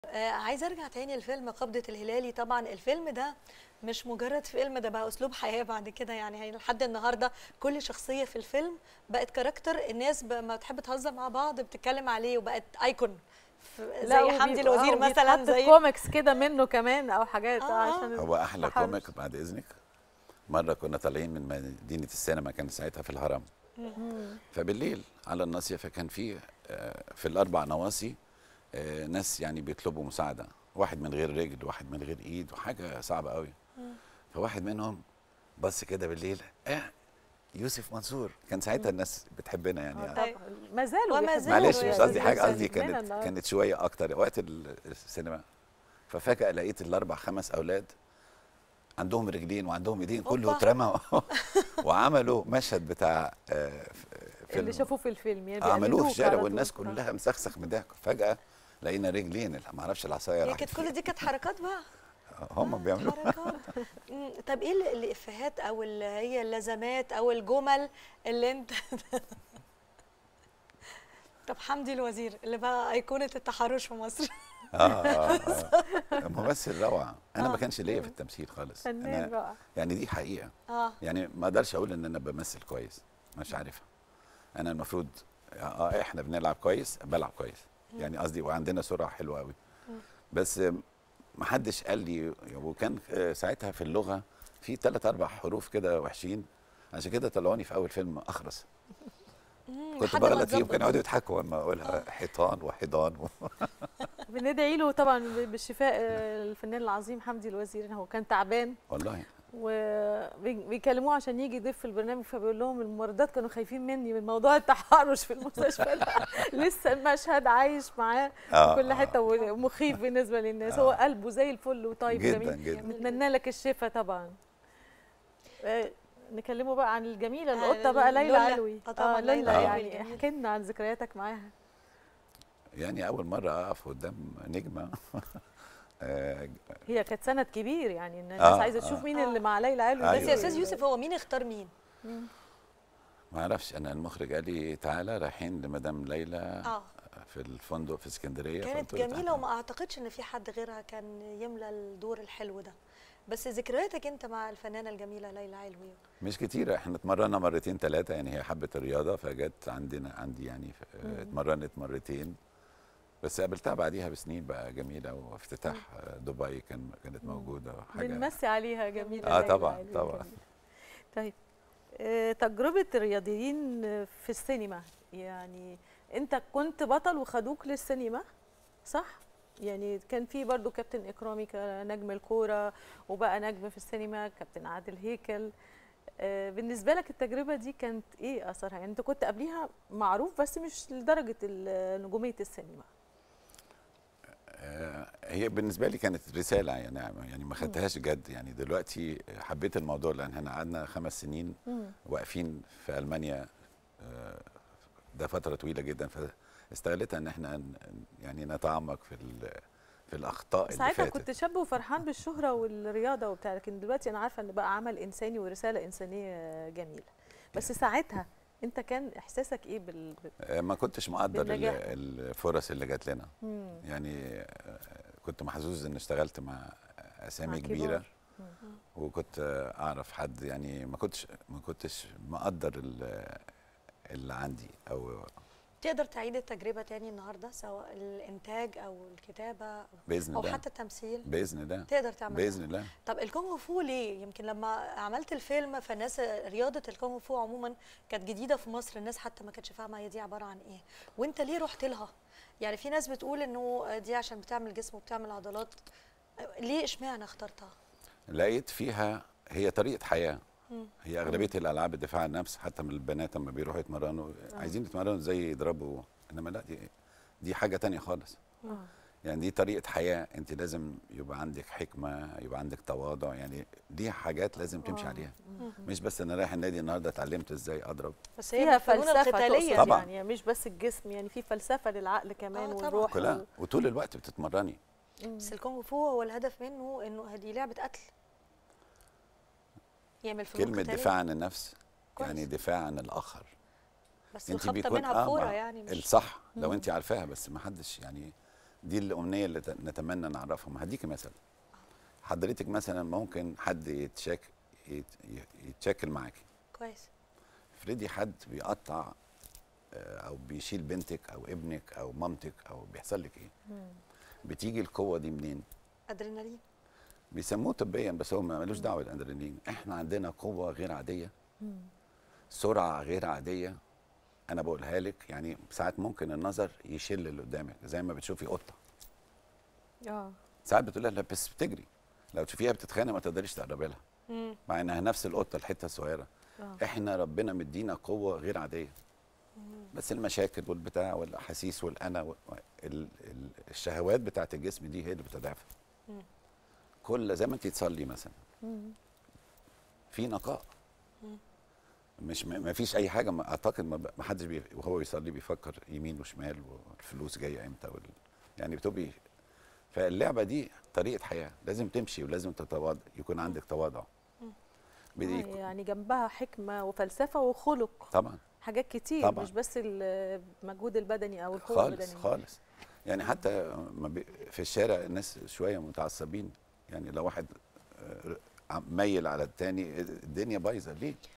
آه عايزه ارجع تاني لفيلم قبضه الهلالي طبعا الفيلم ده مش مجرد فيلم ده بقى اسلوب حياه بعد كده يعني هي لحد النهارده كل شخصيه في الفيلم بقت كاركتر الناس لما بتحب تهزر مع بعض بتتكلم عليه وبقت ايكون زي حمدي الوزير مثلا زي كوميكس كده منه كمان او حاجات آه. عشان هو احلى التحرش. كوميك بعد اذنك مره كنا طالعين من مدينه السينما كان ساعتها في الهرم فبالليل على الناصيه فكان في آه، في الاربع نواصي آه، ناس يعني بيطلبوا مساعده واحد من غير رجل واحد من غير ايد وحاجه صعبه قوي فواحد منهم بص كده بالليل اه يوسف منصور كان ساعتها الناس بتحبنا يعني آه، طبعاً. ما زالوا وما بيحبوه زالوا معلش يعني مش قصدي حاجه لسه قصدي بيحبنا كانت النهاردة. كانت شويه اكتر وقت ال- السينما ففجاه لقيت الاربع خمس اولاد عندهم رجلين وعندهم ايدين كله أوبا. اترمى وعملوا مشهد بتاع آه، ف- اللي فيلم شافوه في الفيلم يعني عملوه في بيقلدوك الشارع على طول. والناس آه. كلها مسخسخ من الضحك فجاه لقينا رجلين ما اعرفش العصايه هي راحت كانت كل فين. دي كانت حركات بقى هم بيعملوا حركات مم، طب ايه ال- الافيهات او اللي هي اللازمات او الجمل اللي انت طب حمدي الوزير اللي بقى ايقونه التحرش في مصر اه اه آه. ممثل روعه انا ما كانش ليا في التمثيل خالص فنان أنا بقى يعني دي حقيقه اه يعني ما اقدرش اقول ان انا بمثل كويس مش عارفها انا المفروض اه احنا بنلعب كويس بلعب كويس يعني قصدي وعندنا سرعه حلوه قوي بس ما حدش قال لي وكان آه، ساعتها في اللغه في ثلاث اربع حروف كده وحشين عشان كده طلعوني في اول فيلم اخرس مم، كنت لحد ما بغلط فيهم اتظبط. كانوا يقعدوا يضحكوا لما اقولها حيطان وحيضان و... بندعي له طبعا بالشفاء آه، الفنان العظيم حمدي الوزير هو كان تعبان والله وبيكلموه عشان يجي يضيف في البرنامج فبيقول لهم الممرضات كانوا خايفين مني من موضوع التحرش في المستشفى لا، لسه المشهد عايش معاه آه، في كل آه. حته ومخيف بالنسبه للناس هو قلبه زي الفل وطيب جداً، جميل جداً. نتمنى لك الشفاء طبعا آه، نكلمه بقى عن الجميله آه، القطه بقى ليلى لولا. علوي آه، طبعاً ليلى ليلى علوي يعني جميلة. احكي لنا عن ذكرياتك معاها يعني اول مره اقف قدام نجمه آه، هي كانت سند كبير يعني الناس آه، عايزه تشوف آه. مين آه. اللي مع ليلى علوي أيوة، بس يا استاذ أيوة. يوسف هو مين اختار مين ما اعرفش انا المخرج قال لي تعالى رايحين لمدام ليلى اه في الفندق في اسكندريه كانت فقلت له جميله تعالى. وما اعتقدش ان في حد غيرها كان يملى الدور الحلو ده بس ذكرياتك انت مع الفنانه الجميله ليلى علوي مش كتيرة احنا اتمرنا مرتين ثلاثة يعني هي حبت الرياضة فجت عندنا عندي يعني ف- اه، اتمرنت مرتين بس قابلتها بعديها بسنين بقى جميلة وافتتاح اه، دبي كان كانت موجودة حاجة بنمسي عليها جميله آه، ليلى طبعاً، علوي طبعاً. جميلة. طيب آه، تجربه الرياضيين في السينما يعني انت كنت بطل وخدوك للسينما صح يعني كان في برضو كابتن اكرامي كنجم الكوره وبقى نجم في السينما كابتن عادل هيكل آه، بالنسبه لك التجربه دي كانت ايه اثرها يعني انت كنت قبليها معروف بس مش لدرجه ال- نجوميه السينما اه، هي بالنسبة لي كانت رسالة يعني يعني ما خدتهاش جد يعني دلوقتي حبيت الموضوع لأن احنا قعدنا خمس سنين واقفين في ألمانيا اه، ده فترة طويلة جدا فاستغلتها ان احنا ن- يعني نتعمق في ال- في الأخطاء اللي ساعتها فاتت كنت شاب وفرحان بالشهره والرياضه وبتاع لكن دلوقتي انا عارفه ان بقى عمل انساني ورساله انسانيه جميله بس ساعتها انت كان احساسك ايه بال بال- آه، ما كنتش مقدر ال- بالنجاح. الفرص اللي جات لنا مم. يعني آه، كنت محظوظ ان اشتغلت مع اسامي مع كبيره كبار. وكنت آه، اعرف حد يعني ما كنتش ما كنتش مقدر ال- اللي عندي او تقدر تعيد التجربه تاني النهارده سواء الانتاج او الكتابه باذن او الله حتى التمثيل باذن الله تقدر تعمل باذن الله طب الكونغ فو ليه؟ يمكن لما عملت الفيلم فالناس رياضة الكونغ فو عموما كانت جديدة في مصر الناس حتى ما كانتش فاهمة هي دي عبارة عن ايه وانت ليه رحت لها؟ يعني في ناس بتقول انه دي عشان بتعمل جسم وبتعمل عضلات ليه اشمعنى اخترتها؟ لقيت فيها هي طريقه حياه مم. هي اغلبيه الالعاب الدفاع عن النفس حتى من البنات لما بيروحوا يتمرنوا عايزين يتمرنوا زي يضربوا انما لا دي دي حاجه تانية خالص آه. يعني دي طريقه حياه انت لازم يبقى عندك حكمه يبقى عندك تواضع يعني دي حاجات لازم تمشي آه. عليها مش بس انا رايح النادي النهارده اتعلمت ازاي اضرب بس هي فيها الفنون فلسفه القتالية تقصد طبعاً. يعني مش بس الجسم يعني في فلسفه للعقل كمان آه، طبعاً. والروح كلها وال- وطول الوقت بتتمرني بس الكونغ فو هو الهدف منه انه دي لعبة قتل يعمل فنون كلمه قتالية. دفاع عن النفس كويس. يعني دفاع عن الاخر بس انت الخبطة بيكون منها بفورة ما- يعني مش الصح لو انت عارفاها بس ما حدش يعني دي الامنيه اللي ت- نتمنى نعرفهم هديك مثل حضرتك مثلا ممكن حد يتشاك يت- يتشاكل معاكي كويس افرضي حد بيقطع آه، او بيشيل بنتك او ابنك او مامتك او بيحصل لك ايه بتيجي القوه دي منين ادرينالين بيسموه طبيا بس هو ملوش دعوه بالادرينالين احنا عندنا قوه غير عاديه سرعه غير عاديه انا بقولها لك يعني ساعات ممكن النظر يشل اللي قدامك زي ما بتشوفي قطه اه ساعات بتقول لها لا بس بتجري لو تشوفيها بتتخانق ما تقدريش تقربي لها مم. مع انها نفس القطه الحته الصغيره اه احنا ربنا مدينا قوه غير عاديه بس المشاكل والبتاع والاحاسيس والانا وال- ال- ال- الشهوات بتاعت الجسم دي هي اللي بتدافع مم. كل زي ما انت تصلي مثلا مم. في نقاء مم. مش ما ما فيش اي حاجه ما اعتقد ما ب- ما حدش بي وهو يصلي بيفكر يمين وشمال والفلوس جايه امتى وال يعني بتبقي فاللعبه دي طريقه حياه لازم تمشي ولازم تتواضع يكون عندك تواضع بدي آه، يعني جنبها حكمه وفلسفه وخلق طبعا حاجات كتير طبعاً. مش بس المجهود البدني او القوه خالص البدنيه خالص يعني حتى ما بي- في الشارع الناس شويه متعصبين يعني لو واحد آه، عم- ميل على التاني الدنيا بايظه ليه؟